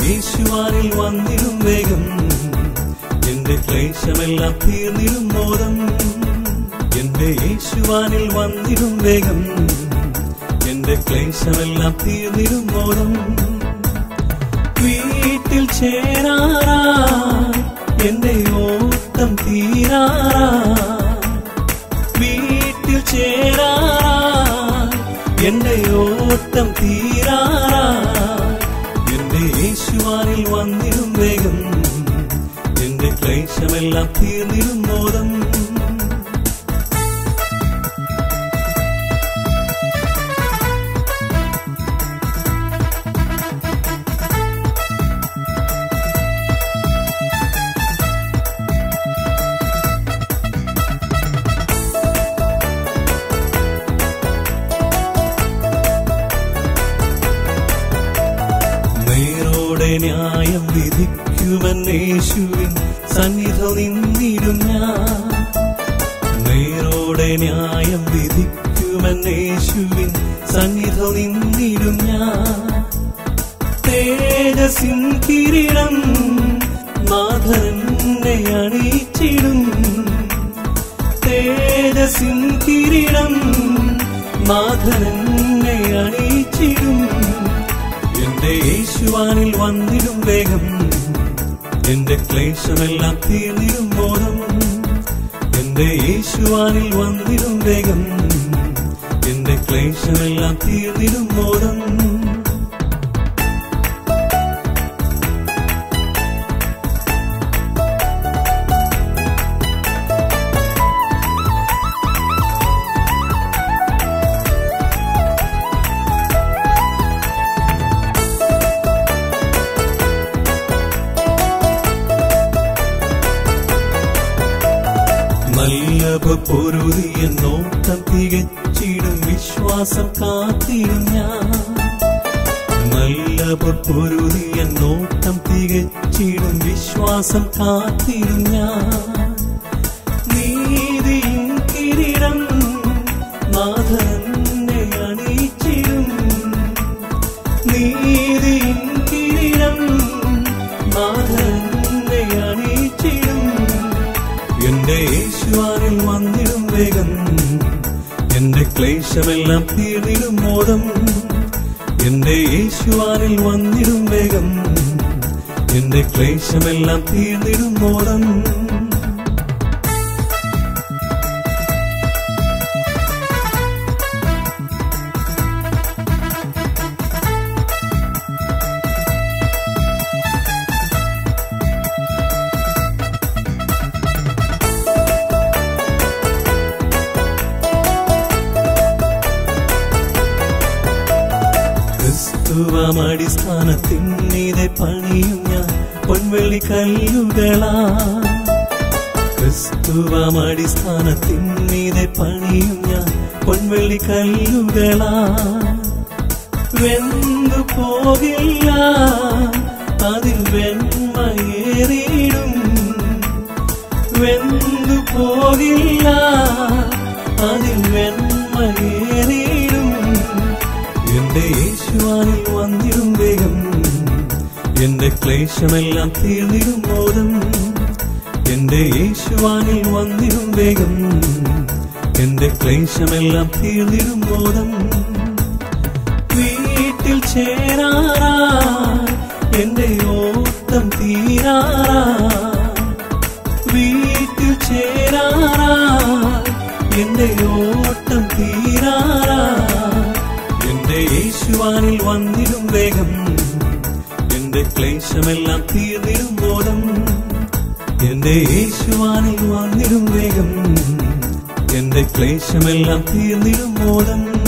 യേശുവാനിൽ വന്നിടും വേഗം എന്റെ ക്ലേശമെല്ലാം തീർന്നിടും മോദം എന്റെ യേശുവാനിൽ വന്നിടും വേഗം എന്റെ ക്ലേശമെല്ലാം തീർന്നിടും മോദം വീട്ടിൽ ചേരാറാ എന്റെ ഓട്ടം തീരാറാ വീട്ടിൽ ചേരാറാ എന്റെ ഓട്ടം തീരാറാ എന്റെ യേശുവാനിൽ വന്നിടും വേഗം എന്റെ ക്ലേശമെല്ലാം തീർന്നിടും മോദം നേരോടെ ന്യായം വിധിക്കുമെന്നേശുവിൻ സന്നിധ നിന്നിടും ഞാൻ നേരോടെ ന്യായം വിധിക്കുമെന്നേശുവിൻ സന്നിധ നിന്നിടും ഞാൻ തേജസിൻ കിരീടം നാഥനെ അണിച്ചിടും തേജസിൻ കിരീടം നാഥനെ അണിച്ചിടും എന്റെ യേശുവാനിൽ വന്നിടും വേഗം എന്റെ ക്ലേശമെല്ലാം തീർന്നിടും ബോധം എന്റെ യേശുവാനിൽ വന്നിടും വേഗം എന്റെ ക്ലേശമെല്ലാം തീർന്നിടും ബോധം നല്ലവ പൊരുതിയ നോട്ടം തികച്ചിടും വിശ്വാസം കാത്തിടും ഞാൻ നല്ലവ പൊരുതിയ നോട്ടം തികച്ചിടും വിശ്വാസം കാത്തിടും ഞാൻ നീതിയും കിരീടം നാഥനെ അണിച്ചിടും നീതിയും കിരീടം നാഥനെ അണിച്ചിടും എന്റെ യേശുവാനിൽ വന്നിടും വേഗം എന്റെ ക്ലേശമെല്ലാം തീർന്നിടും മോദം എന്റെ യേശുവാനിൽ വന്നിടും വേഗം എന്റെ ക്ലേശമെല്ലാം തീർന്നിടും മോദം ക്രിസ്തുവമടിസ്ഥാനത്തിന്നീതെ പണിയും ഞാൻ പൊൻവെള്ളി കല്ലുകളാ ക്രിസ്തുവമടിസ്ഥാനത്തിന്നീതെ പണിയും ഞാൻ പൊൻവെള്ളി കല്ലുകളാ വെന്തു പോകില്ല അതിൽ വെണ്മയേറിയിടും വെന്തു പോകില്ല അതിൽ വെണ്മയേറിയിടും എന്റെ യേശുവാനിൽ വന്നിടും വേഗം എന്റെ ക്ലേശമെല്ലാം തീർന്നിടും ബോധം എന്റെ യേശുവാനിൽ വന്നിടും വേഗം എന്റെ ക്ലേശമെല്ലാം തീർന്നിടും ബോധം വീട്ടിൽ ചേരാറാ എന്റെ ഓട്ടം തീരാറാ വീട്ടിൽ ചേരാറാ എന്റെ ഓട്ടം തീരാറാ എന്റെ യേശുവാനിൽ വന്നിടും വേഗം എന്റെ ക്ലേശമെല്ലാം തീർന്നിടും ബോധം എന്റെ യേശുവാനിൽ വന്നിടും വേഗം എന്റെ ക്ലേശമെല്ലാം തീർന്നിടും ബോധം